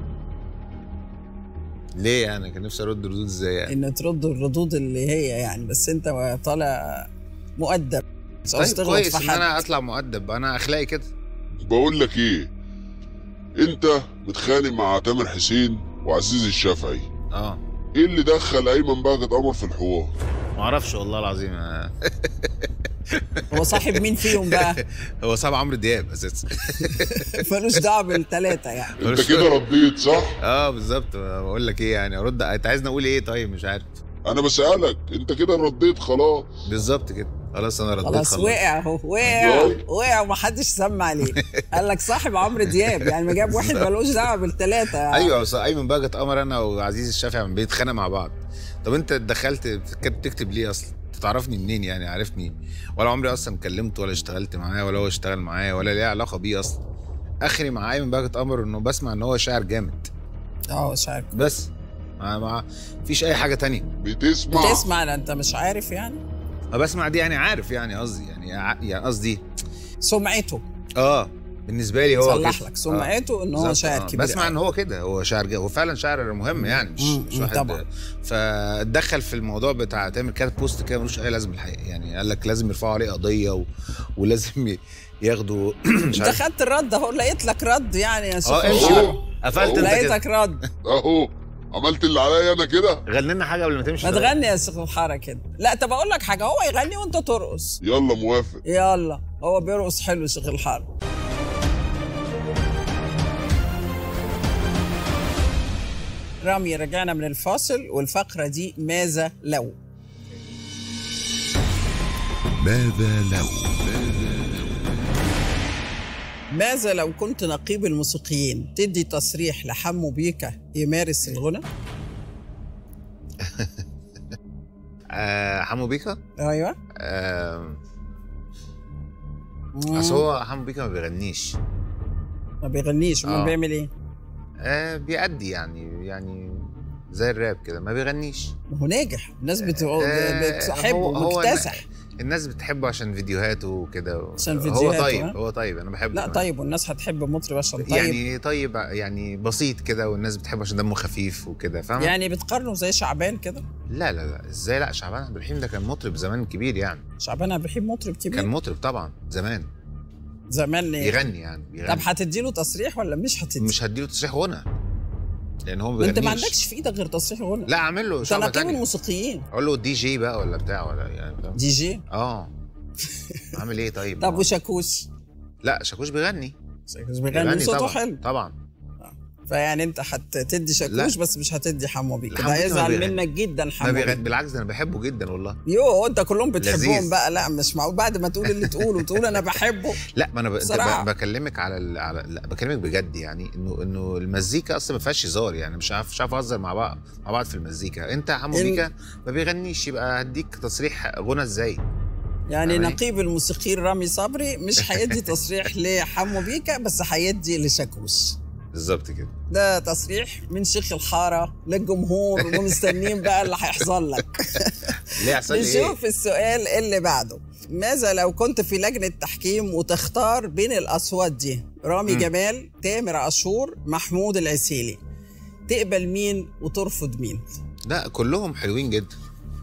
ليه يعني كان نفسي ارد ردود ازاي يعني ان ترد الردود اللي هي يعني بس انت طالع مؤدب مش عاوز طيب تغلط كويس في ان حد انا اطلع مؤدب انا اخلاقي كده بقول لك ايه انت متخانق مع تامر حسين وعزيز الشافعي اه ايه اللي دخل ايمن بهجت قمر في الحوار ما اعرفش والله العظيم آه. هو صاحب مين فيهم بقى هو صعب عمرو دياب اساسا ملوش دعوه بالثلاثه يعني انت كده رديت صح اه بالظبط بقول لك ايه يعني ارد انت عايزني اقول ايه طيب مش عارف انا بسألك انت كده رديت خلاص بالظبط كده خلاص انا رديت خلاص خلاص وقع اهو وقع والله. وقع ومحدش سمع عليه قال لك صاحب عمرو دياب يعني ما جاب واحد ملوش دعوه بالثلاثه يعني. ايوه بس ايمن بهجت قمر انا وعزيز الشافعي بنتخانق مع بعض طب انت دخلت بتكتب تكتب ليه اصلا انت تعرفني منين يعني عارفني ولا عمري اصلا كلمته ولا اشتغلت معاه ولا هو اشتغل معايا ولا ليه علاقه بيه اصلا اخري مع ايمن بهجت قمر انه بسمع ان هو شاعر جامد اه مش عارف بس ما ما فيش اي حاجه تانية بتسمع بتسمع لا انت مش عارف يعني ما بسمع دي يعني عارف يعني قصدي يعني ع- يعني قصدي سمعته اه بالنسبه لي هو صلح كده. لك سمعته ان هو بالظبط، شاعر آه. كبير بسمع ان أوي. هو كده هو شاعر جا- هو فعلا شاعر مهم يعني مش مم، مش مم، واحد طبعا. فاتدخل في الموضوع بتاع تامر كاتب بوست كده ملوش اي لازمه الحقيقه يعني قال لك لازم يرفعوا عليه قضيه و... ولازم ي- ياخدوا مش انت عارف خدت الرد اهو لقيت لك رد يعني يا شيخ اه امشي الحارة. بقى قفلت انت كده لقيتك رد اهو عملت اللي عليا انا كده غني لنا حاجه قبل ما تمشي ما تغني يا شيخ الحاره كده لا طب اقول لك حاجه هو يغني وانت ترقص يلا موافق يلا هو بيرقص حلو شيخ الحاره رامي رجعنا من الفاصل والفقره دي ماذا لو ماذا لو ماذا لو كنت نقيب الموسيقيين تدي تصريح لحمو بيكا يمارس الغنى آه حمو بيكا ايوه آه مم. اصل هو حمو بيكا ما بيغنيش ما بيغنيش امال آه. بيعمل ايه آه بيأدي يعني يعني زي الراب كده ما بيغنيش ما هو ناجح الناس بت- آه، بتحبه هو- هو مكتسح الناس بتحبه عشان فيديوهاته وكده عشان هو فيديوهاته، طيب ها؟ هو طيب انا بحبه لا كمان. طيب والناس هتحب مطرب عشان طيب يعني, يعني طيب يعني بسيط كده والناس بتحبه عشان دمه خفيف وكده فاهم يعني بتقارنه زي شعبان كده لا لا لا ازاي لا شعبان عبد الرحيم ده كان مطرب زمان كبير يعني شعبان عبد الرحيم مطرب كبير كان مطرب طبعا زمان زمان إيه؟ يغني يعني بيغني طب هتديله تصريح ولا مش هتدي مش هديله تصريح غنى لان هو ما ما انت ما بيغنيش عندكش في ايدك غير تصريح غنى لا اعمل له انت شعبة نقيب تانية الموسيقيين اقول له دي جي بقى ولا بتاع ولا يعني فاهم؟ دي جي اه عامل ايه طيب طب ما- وشاكوش لا شاكوش بيغني شاكوش بيغني صوته طبعا حلو طبعا فيعني انت هتدي شاكوش بس مش هتدي حمو بيكا حمو ده بيكا ما هيزعل بيغني. منك جدا ما حمو بيغني بيكا بالعكس ده انا بحبه جدا والله يو انت كلهم بتحبهم لذيذ. بقى لا مش معقول بعد ما تقول اللي تقوله وتقول انا بحبه لا ما انا ب... بصراحة. ب... بكلمك على ال... على لا بكلمك بجد يعني انه انه المزيكا اصلا ما فيهاش هزار يعني مش عارف مش عارف اهزر مع بعض مع بعض في المزيكا انت يا حمو ال- بيكا ما بيغنيش يبقى هديك تصريح غنى ازاي يعني فاهماني؟ نقيب الموسيقيين رامي صبري مش هيدي تصريح لحمو بيكا بس هيدي لشاكوش بالظبط كده ده تصريح من شيخ الحاره للجمهور ومستنيين بقى اللي هيحصل لك ليه احسن لي ايه نشوف السؤال اللي بعده ماذا لو كنت في لجنة تحكيم وتختار بين الأصوات دي رامي مم. جمال تامر عاشور محمود العسيلي تقبل مين وترفض مين لا كلهم حلوين جدا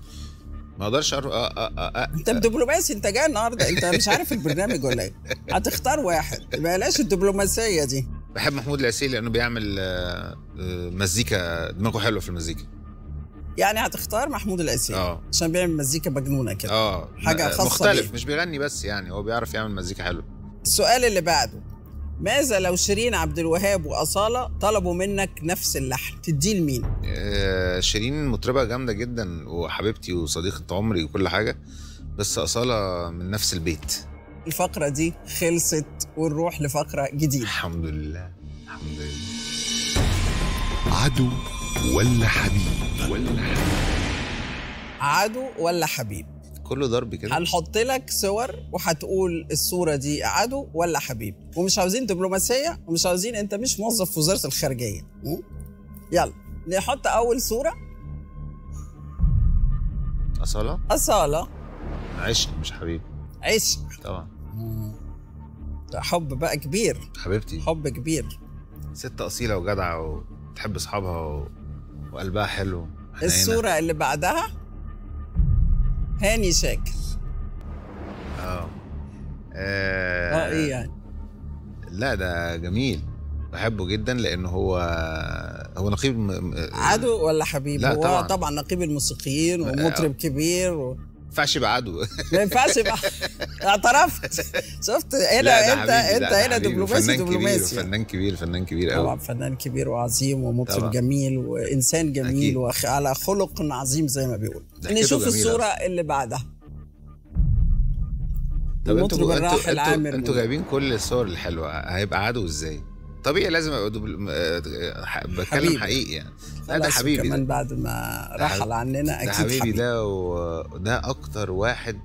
ما اقدرش أر... أ... أ... أ... أ... انت دبلوماسي انت جاي النهارده انت مش عارف البرنامج ولا ايه هتختار واحد بلاش الدبلوماسيه دي بحب محمود العسيلي لانه بيعمل آه، آه، مزيكا دماغه حلوه في المزيكا يعني هتختار محمود العسيلي اه عشان بيعمل مزيكا مجنونه كده اه حاجة م- خاصة مختلف بيه. مش بيغني بس يعني هو بيعرف يعمل مزيكا حلوه السؤال اللي بعده ماذا لو شيرين عبد الوهاب وأصالة طلبوا منك نفس اللحن تديه لمين؟ آه، شيرين مطربة جامدة جدا وحبيبتي وصديقة عمري وكل حاجة بس أصالة من نفس البيت الفقرة دي خلصت ونروح لفقره جديده الحمد لله الحمد لله عدو ولا حبيب ولا حبيب عدو ولا حبيب كله ضرب كده هنحط لك صور وهتقول الصوره دي عدو ولا حبيب ومش عاوزين دبلوماسيه ومش عاوزين انت مش موظف في وزاره الخارجيه م? يلا نحط اول صوره أصالة اصاله عشق مش حبيب عشق طبعا ده حب بقى كبير حبيبتي حب كبير ست أصيلة وجدعة وتحب أصحابها و... وقلبها حلو حنينة. الصوره اللي بعدها هاني شاكر اه اه ايه يعني لا ده جميل بحبه جدا لأن هو هو نقيب م... م- عدو ولا حبيب لا هو طبعاً. طبعا نقيب الموسيقيين ومطرب كبير و... ما ينفعش يبقى عدو ما ينفعش بقى اعترفت شفت هنا لا، ده انت حبيبي، انت لا، ده هنا حبيبي. دبلوماسي فنان كبير دبلوماسي فنان كبير فنان كبير قوي طبعا فنان كبير وعظيم ومطرب طبعاً. جميل وانسان جميل أكيد. وعلى خلق عظيم زي ما بيقول ضحكته نشوف جميلة الصوره اللي بعدها طب المطرب انتوا الراحل انتوا عامر انتوا, انتوا منيب. جايبين كل الصور الحلوه هيبقى عدو ازاي؟ طبيعي لازم ابقى دبل... آه، ح- بتكلم حبيبي. حقيقي يعني لا ده خلاص حبيبي كمان ده, بعد ما رحل حبيبي. عننا ده اكيد حبيبي حبيبي ده وده اكتر واحد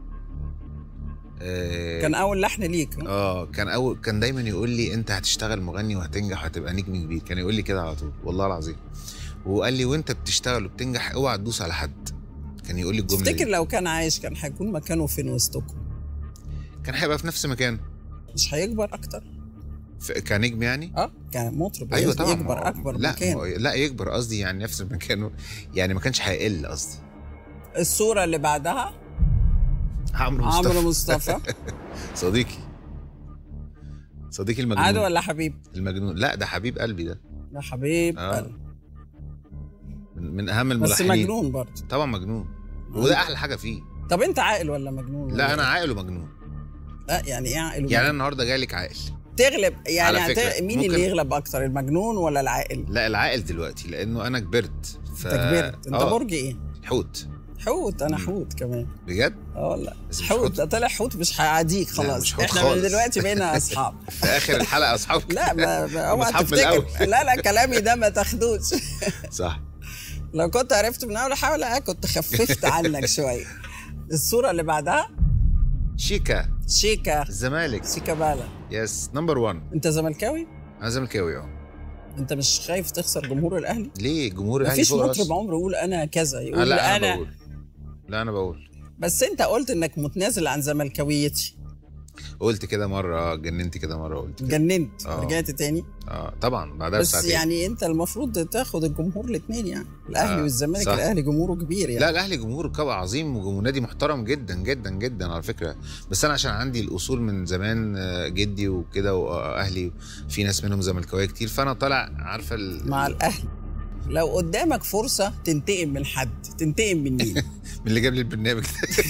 آه كان اول لحن ليك اه كان اول كان دايما يقول لي انت هتشتغل مغني وهتنجح وهتبقى نجم كبير كان يقول لي كده على طول والله العظيم وقال لي وانت بتشتغل وبتنجح اوعى تدوس على حد كان يقول لي الجمله تفتكر دي لو كان عايش كان هيكون مكانه فين وسطكم كان هيبقى في نفس مكانه مش هيكبر اكتر ف- كنجم يعني اه كان مطرب ايوه لازم طبعا ما يكبر هو- اكبر لا مكان ما هو- لا يكبر قصدي يعني نفس مكانه يعني ما كانش هيقل قصدي الصوره اللي بعدها عمرو مصطفى عمرو مصطفى صديقي صديقي المجنون عدو ولا حبيب المجنون لا ده حبيب قلبي ده يا حبيب آه. قلب. من, من اهم بس الملحنين مجنون برضه طبعا مجنون وده احلى حاجه فيه طب انت عاقل ولا مجنون ولا لا انا إيه؟ عاقل ومجنون لا يعني ايه عاقل يعني ومجنون؟ انا النهارده جاي عاقل تغلب يعني على فكرة، هت... مين ممكن- اللي يغلب اكتر المجنون ولا العاقل لا العاقل دلوقتي لانه انا كبرت ف... انت كبرت انت آه، برج ايه حوت حوت انا مم. حوت كمان بجد اه والله بس مش حوت حوت. ده طلع حوت مش هيعاديك لا، خلاص مش حوت احنا من خالص. دلوقتي بقينا اصحاب في اخر الحلقه اصحاب لا ما ما- اوعى أصحاب من تفتكر الأول. لا لا كلامي ده ما تاخدوش صح لو كنت عرفت من اول حاول آه، كنت خففت عنك شويه الصوره اللي بعدها شيكا شيكا الزمالك شيكا بالا يس نمبر 1 انت زملكاوي انا زملكاوي اه انت مش خايف تخسر جمهور الاهلي ليه جمهور الاهلي مفيش فوق راسي. مطرب عمره يقول انا كذا آه يقول لا انا, انا بقول لا انا بقول بس انت قلت انك متنازل عن زملكاويتي قلت كده مره اه جننت كده مره قلت كده. جننت آه. رجعت تاني اه طبعا بعدها بس بساعتين يعني انت المفروض تاخد الجمهور الاثنين يعني الاهلي آه، والزمالك صح. الاهلي جمهوره كبير يعني لا الاهلي جمهور كبا عظيم ونادي محترم جدا جدا جدا على فكره بس انا عشان عندي الاصول من زمان آه، جدي وكده واهلي في ناس منهم زملكاويه كتير فانا طالع عارفه ال... مع الاهلي لو قدامك فرصه تنتقم من حد تنتقم من مين من اللي جاب لي البرنامج ده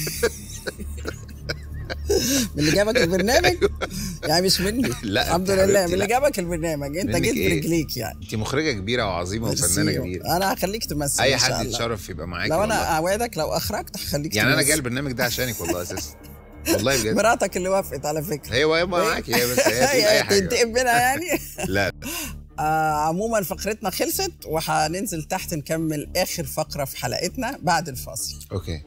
من اللي جابك البرنامج يعني مش مني لا، الحمد يا لله حبيبتي، من اللي لا. جابك البرنامج انت منك جيت إيه؟ برجليك يعني انت مخرجه كبيره وعظيمه وفنانه ميرسي. كبيره انا هخليك تمثل اي إن شاء حد الله. يتشرف يبقى معاكي لو والله. انا اوعدك لو اخرجت هخليك يعني انا تمثل. جاي البرنامج ده عشانك والله اساسا والله بجد مراتك اللي وافقت على فكره هي هي معاكي هي بس هي تقول اي هي حاجه تنتقم منها يعني لا آه عموما فقرتنا خلصت وهننزل تحت نكمل اخر فقره في حلقتنا بعد الفاصل اوكي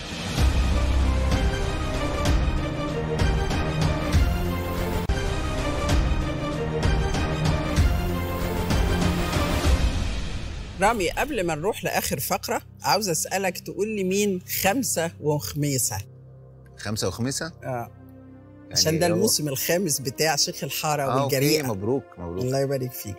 رامي قبل ما نروح لاخر فقره عاوز اسالك تقول لي مين خمسه وخميسه خمسه وخميسه آه. يعني عشان ده هو- الموسم الخامس بتاع شيخ الحاره اه اوكي والجريئه مبروك مبروك الله يبارك فيك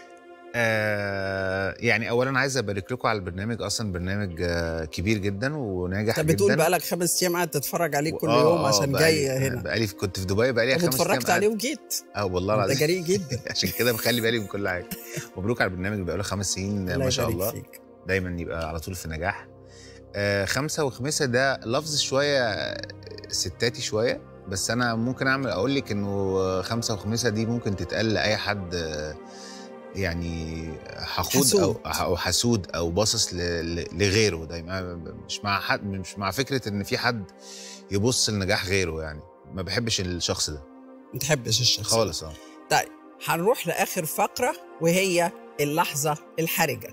آه يعني اولا عايز ابارك لكم على البرنامج اصلا برنامج آه كبير جدا وناجح انت جدا بتقول بقالك خمس ايام قاعد تتفرج عليه كل آه، يوم آه، عشان بقالي- جاي هنا بقالي كنت في دبي بقالي طب خمس اتفرجت أيام عليه قاعد- وجيت اه والله انت العظيم جريء جدا عشان كده مخلي بالي من كل حاجه مبروك على البرنامج بقاله خمس سنين الله ما شاء يبارك الله فيك. دايما يبقى على طول في نجاح آه خمسة وخمسة ده لفظ شوية ستاتي شوية بس أنا ممكن أعمل أقول لك إنه خمسة وخمسة دي ممكن تتقال لأي حد آه، يعني حقود حسود. أو أو حسود أو باصص ل- ل- لغيره دايما مش مع حد مش مع فكرة إن في حد يبص لنجاح غيره يعني ما بحبش الشخص ده ما تحبش الشخصيه خالص اه طيب هنروح لاخر فقره وهي اللحظه الحرجه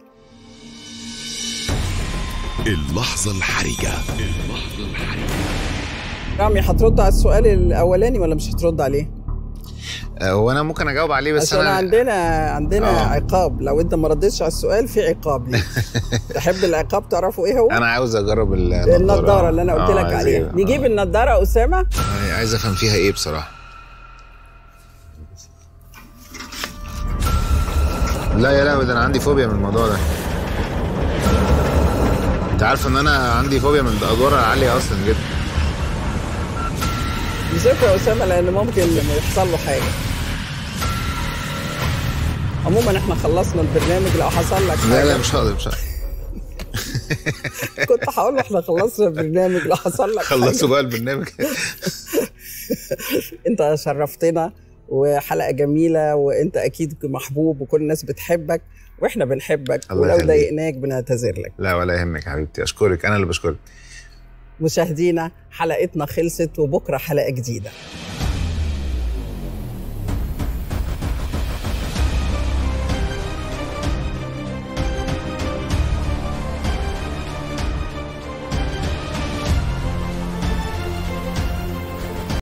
اللحظة الحرجة اللحظة الحرجة رامي هترد على السؤال الاولاني ولا مش هترد عليه آه، وانا ممكن اجاوب عليه بس عشان انا عندنا عندنا آه. عقاب لو انت ما ردتش على السؤال في عقاب ليك تحب العقاب تعرفوا ايه هو انا عاوز اجرب النضاره النضاره اللي انا قلت آه، لك عايز عليها إيه؟ نجيب آه. النضاره اسامه آه، عايز افهم فيها ايه بصراحه لا يا لا ده انا عندي فوبيا من الموضوع ده انت عارف ان انا عندي فوبيا من الادوار العاليه اصلا جدا مسكه يا اسامه لان ممكن يحصل له حاجه عموما احنا خلصنا البرنامج لو حصل لك لا حاجه لا مش هقدر مش هقدر كنت هقول له احنا خلصنا البرنامج لو حصل لك حاجه خلصوا بقى البرنامج انت شرفتنا وحلقه جميله وانت اكيد محبوب وكل الناس بتحبك واحنا بنحبك الله ولو يخليك. ضايقناك بنعتذر لك لا ولا يهمك يا حبيبتي اشكرك انا اللي بشكرك مشاهدينا حلقتنا خلصت وبكره حلقه جديده